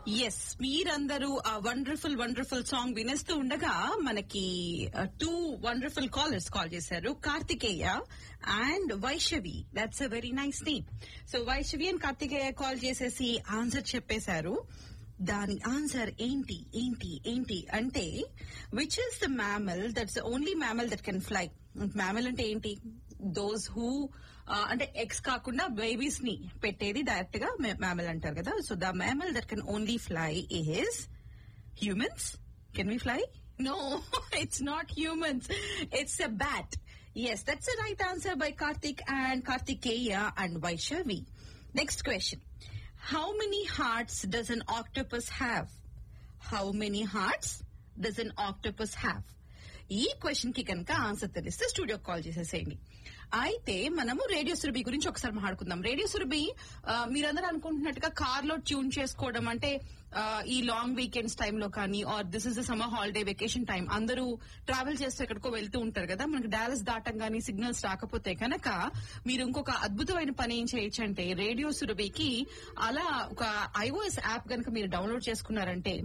yes మీరందరూ ఆ wonderful wonderful song వినేస్తూ ఉండగా మనకి టూ వండర్ఫుల్ కాలర్స్ కాల్ చేశారు Karthikeya and Vaishnavi that's a very nice name so Vaishnavi and Karthikeya call చేసేసి ఆన్సర్ చెప్పేశారు దాని ఆన్సర్ ఏంటి ఏంటి ఏంటి అంటే which is the mammal that's only mammal that can fly mammal అంటే ఏంటి దోస్ హూ అంటే ఎగ్స్ కాకుండా బేబీస్ ని పెట్టేది డైరెక్ట్ గా మ్యామల్ అంటారు కదా so the mammal that can only fly is humans can we fly no it's not humans it's a bat yes that's a right answer by Karthik and Karthikeya and Vaishnavi next question how many hearts does an octopus have how many hearts does an octopus have ఈ question కి కనుక answer తెలిస్తే studio call చేసేసేయండి అయితే మనము radio Surabhi గురించి ఒకసారి మాట్లాడుకుందాం రేడియో సురభి ఆ, మీరందరూ అనుకుంటున్నట్టుగా కార్ లో ట్యూన్ చేసుకోవడం అంటే ఆ, ఈ లాంగ్ వీకెండ్స్ టైంలో కానీ or this is the summer holiday vacation time అందరూ ట్రావెల్ చేస్తూ ఎక్కడికో వెళ్తూ ఉంటారు కదా మనకి డాలస్ దాటంగానే సిగ్నల్స్ రాకపోతే కనుక మీరు ఇంకొక అద్భుతమైన పని ఏం చేయొచ్చు అంటే రేడియో సురభికి అలా ఒక ఐఓఎస్ యాప్ కనుక మీరు డౌన్లోడ్ చేసుకున్నారంటే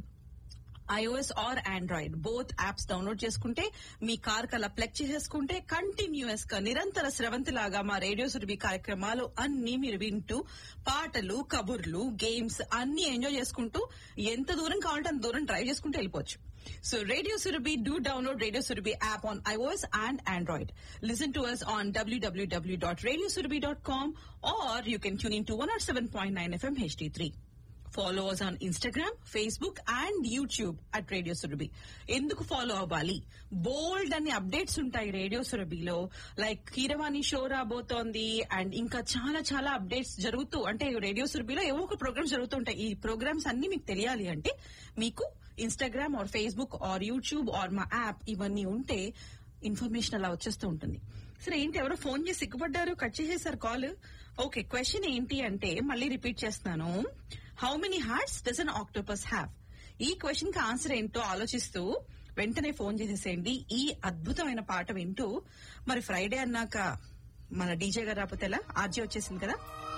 iOS or Android both apps download చేసుకుంటే మీ కార్ కలా ప్లగ్ చేసేసుకుంటే కంటిన్యూస్ గా నిరంతర స్రవంతి లాగా మా రేడియో సురభి కార్యక్రమాలు అన్ని మీరు వింటూ పాటలు కబుర్లు గేమ్స్ అన్ని ఎంజాయ్ చేసుకుంటూ ఎంత దూరం కావాలంటే అంత దూరం డ్రైవ్ చేసుకుంటూ వెళ్ళిపోవచ్చు so radio Surabhi do download radio Surabhi app on iOS and Android listen to us on డబ్ల్యూడబ్ల్యూడబ్ల్యూ dot radio Surabhi dot com or you can tune in to one or seven point nine FM HD three follow us on Instagram Facebook and YouTube at radio Surabhi ఎందుకు follow అవ్వాలి బోల్డ్ అనే updates ఉంటాయి radio సురభిలో like Keeravani show రాబోతోంది and ఇంకా చాలా చాలా అప్డేట్స్ జరుగుతూ అంటే రేడియో సురభిలో ఏవో ఒక ప్రోగ్రామ్స్ జరుగుతుంటాయి ఈ ప్రోగ్రామ్స్ అన్ని మీకు తెలియాలి అంటే మీకు Instagram or Facebook or YouTube or మా యాప్ ఇవన్నీ ఉంటే ఇన్ఫర్మేషన్ అలా వచ్చేస్తూ ఉంటుంది సరే ఏంటి ఎవరో ఫోన్ చేసి సిగ్గుపడ్డారు కట్ చేసేసారు కాల్ ఓకే క్వశ్చన్ ఏంటి అంటే మళ్ళీ రిపీట్ చేస్తున్నాను how many hearts does an octopus have ఈ క్వశ్చన్ కి ఆన్సర్ ఏంటో ఆలోచిస్తూ వెంటనే ఫోన్ చేసేసేయండి ఈ అద్భుతమైన పాట వింటూ మరి ఫ్రైడే అన్నాక మన డీజే గారు రాకపోతే ఎలా ఆర్జీ వచ్చేసింది కదా